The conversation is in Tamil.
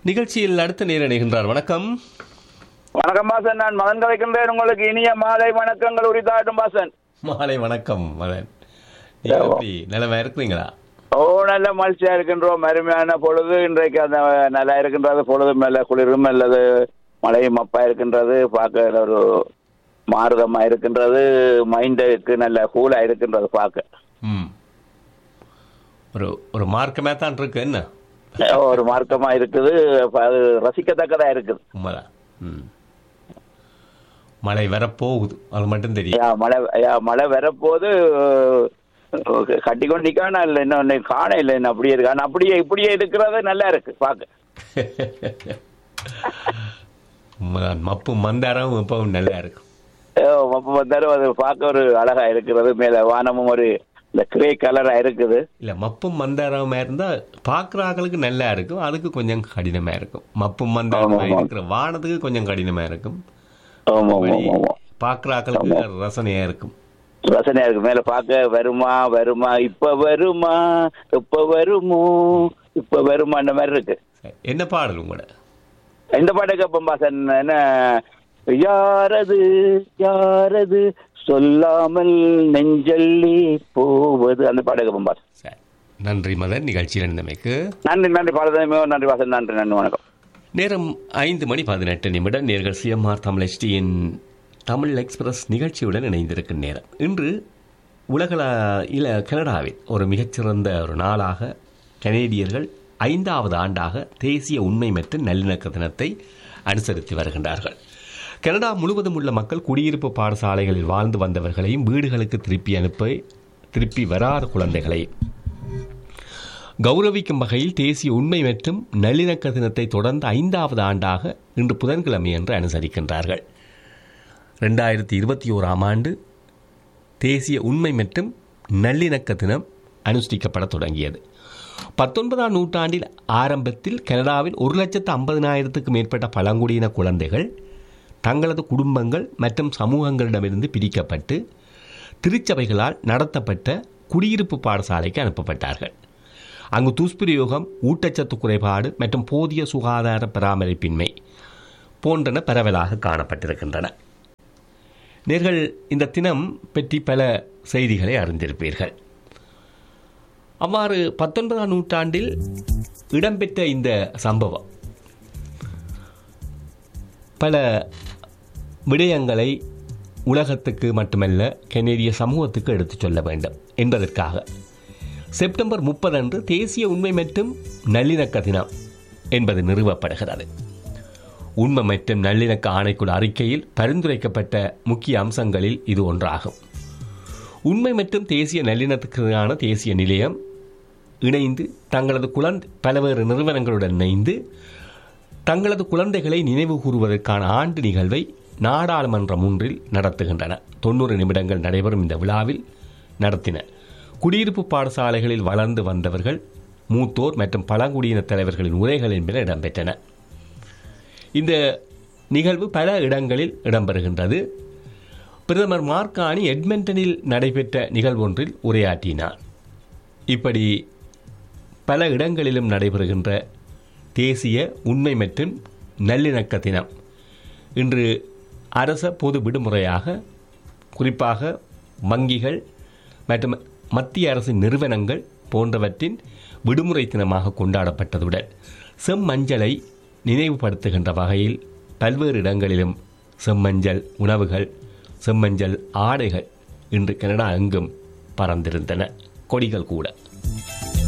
நிகழ்ச்சியில் அடுத்த நேர இணைகின்றார் வணக்கம் வணக்கம் பாசன் நான் மதன் கலைக்கின்றேன் உங்களுக்கு இனிய மாலை வணக்கங்கள் உரித்தாட்டும் பாசன் மாலை வணக்கம் மதன் நீங்க எப்படி நிலைமை இருக்கிறீங்களா ஓ நல்ல மகிழ்ச்சியா இருக்கின்றோம் அருமையான பொழுது இன்றைக்கு அந்த நல்லா இருக்கின்றது பொழுதும் நல்ல குளிரும் நல்லது மழையும் அப்பா இருக்கின்றது பார்க்க ஒரு மாறுதமா இருக்கின்றது மைண்டுக்கு நல்ல கூலா இருக்கின்றது பார்க்க ம் ஒரு ஒரு மார்க்கமே தான் இருக்கு என்ன ஒரு மார்க்கமா இருக்குது அப்ப அது ரசிக்கத்தக்கதா இருக்குது உண்மைதான் ம் மழை வரப்போகுது அது மட்டும் தெரியும் யா, மழை யா, மழை வரப்போது கட்டி கொண்டு நிக்கான இல்லை இன்னும் காண இல்லை இன்னும் அப்படியே இருக்கு ஆனா அப்படியே இப்படியே இருக்கிறது நல்லா இருக்கு பார்க்க உண்மைதான் மப்பு மந்தாரம் இப்பவும் நல்லா இருக்கும் அப்போ வந்தாலும் அது பார்க்க ஒரு அழகா இருக்கிறது மேல வானமும் ஒரு இந்த கிரே கலரா இருக்குது இல்ல மப்பும் மந்தாரமா இருந்தா பாக்குற ஆட்களுக்கு நல்லா இருக்கும் அதுக்கு கொஞ்சம் கடினமா இருக்கும் மப்பும் மந்தாரமா ஆமா, ஆமா. இருக்கிற வானத்துக்கு கொஞ்சம் கடினமா இருக்கும் ஆமா ஆமா ஆமா பாக்குற ஆட்களுக்கு ரசனையா இருக்கும் ரசனையா இருக்கு மேல பார்க்க வருமா வருமா இப்ப வருமா இப்ப வருமோ இப்ப வருமா அந்த மாதிரி இருக்கு சரி, என்ன பாடல் உங்களோட இந்த பாட்டு கேப்போம் பாசன் என்ன யாரது யாரது சொல்லாமல் நெஞ்சல்லி போவது அந்த பாட்டு கேப்போம் பாசன் சரி நன்றி மதன் நிகழ்ச்சியில் இருந்தமைக்கு நன்றி நன்றி பாலதமே நன்றி வாசன் நன்றி நன்றி வணக்கம் நேரம் ஐந்து மணி பதினெட்டு நிமிடம் நேர்கள் சிஎம்ஆர் தமிழ் HDயின் தமிழ் எக்ஸ்பிரஸ் நிகழ்ச்சியுடன் இணைந்திருக்கும் நேரம் இன்று உலகள இல கனடாவில் ஒரு மிகச்சிறந்த ஒரு நாளாக கனேடியர்கள் ஐந்தாவது ஆண்டாக தேசிய உண்மை மற்றும் நல்லிணக்க தினத்தை அனுசரித்து வருகின்றார்கள் கனடா முழுவதும் உள்ள மக்கள் குடியிருப்பு பாடசாலைகளில் வாழ்ந்து வந்தவர்களையும் வீடுகளுக்கு திருப்பி அனுப்ப திருப்பி வராத குழந்தைகளையும் கௌரவிக்கும் வகையில் தேசிய உண்மை மற்றும் நல்லிணக்க தினத்தை தொடர்ந்து ஐந்தாவது ஆண்டாக இன்று புதன்கிழமை என்று அனுசரிக்கின்றார்கள் ரெண்டாயிரத்தி இருபத்தி ஓராம் ஆண்டு தேசிய உண்மை மற்றும் நல்லிணக்க தினம் அனுஷ்டிக்கப்பட தொடங்கியது பத்தொன்பதாம் நூற்றாண்டில் ஆரம்பத்தில் கனடாவில் ஒரு லட்சத்து ஐம்பதினாயிரத்துக்கு மேற்பட்ட பழங்குடியின குழந்தைகள் தங்களது குடும்பங்கள் மற்றும் சமூகங்களிடமிருந்து பிரிக்கப்பட்டு திருச்சபைகளால் நடத்தப்பட்ட குடியிருப்பு பாடசாலைக்கு அனுப்பப்பட்டார்கள் அங்கு துஷ்பிரயோகம் ஊட்டச்சத்து குறைபாடு மற்றும் போதிய சுகாதார பராமரிப்பின்மை போன்றன பரவலாக காணப்பட்டிருக்கின்றன நேர்கள் இந்த தினம் பற்றி பல செய்திகளை அறிந்திருப்பீர்கள் அவ்வாறு பத்தொன்பதாம் நூற்றாண்டில் இடம்பெற்ற இந்த சம்பவம் பல விடயங்களை உலகத்துக்கு மட்டுமல்ல கனேடிய சமூகத்துக்கு எடுத்துச் சொல்ல வேண்டும் என்பதற்காக செப்டம்பர் முப்பது அன்று தேசிய உண்மை மற்றும் நல்லிணக்க தினம் என்பது நிறுவப்படுகிறது உண்மை மற்றும் நல்லிணக்க ஆணைக்குழு அறிக்கையில் பரிந்துரைக்கப்பட்ட முக்கிய அம்சங்களில் இது ஒன்றாகும் உண்மை மற்றும் தேசிய நல்லிணக்கத்துக்கான தேசிய நிலையம் இணைந்து தங்களது குழந்தை பல்வேறு நிறுவனங்களுடன் இணைந்து தங்களது குழந்தைகளை நினைவு கூறுவதற்கான ஆண்டு நிகழ்வை நாடாளுமன்றம் ஒன்றில் நடத்துகின்றன தொண்ணூறு நிமிடங்கள் நடைபெறும் இந்த விழாவில் நடத்தின குடியிருப்பு பாடசாலைகளில் வளர்ந்து வந்தவர்கள் மூத்தோர் மற்றும் பழங்குடியின தலைவர்களின் உரைகள் என்பன இடம்பெற்றன இந்த நிகழ்வு பல இடங்களில் இடம்பெறுகின்றது பிரதமர் மார்கானி எட்மெண்டனில் நடைபெற்ற நிகழ்வொன்றில் உரையாற்றினார் இப்படி பல இடங்களிலும் நடைபெறுகின்ற தேசிய உண்மை மற்றும் நல்லிணக்க தினம் இன்று அரச பொது விடுமுறையாக குறிப்பாக வங்கிகள் மற்றும் மத்திய அரசின் நிறுவனங்கள் போன்றவற்றின் விடுமுறை தினமாக கொண்டாடப்பட்டதுடன் செம்மஞ்சளை நினைவுபடுத்துகின்ற வகையில் பல்வேறு இடங்களிலும் செம்மஞ்சள் உணவுகள் செம்மஞ்சள் ஆடைகள் இன்று கனடா எங்கும் பறந்திருந்தன கொடிகள் கூட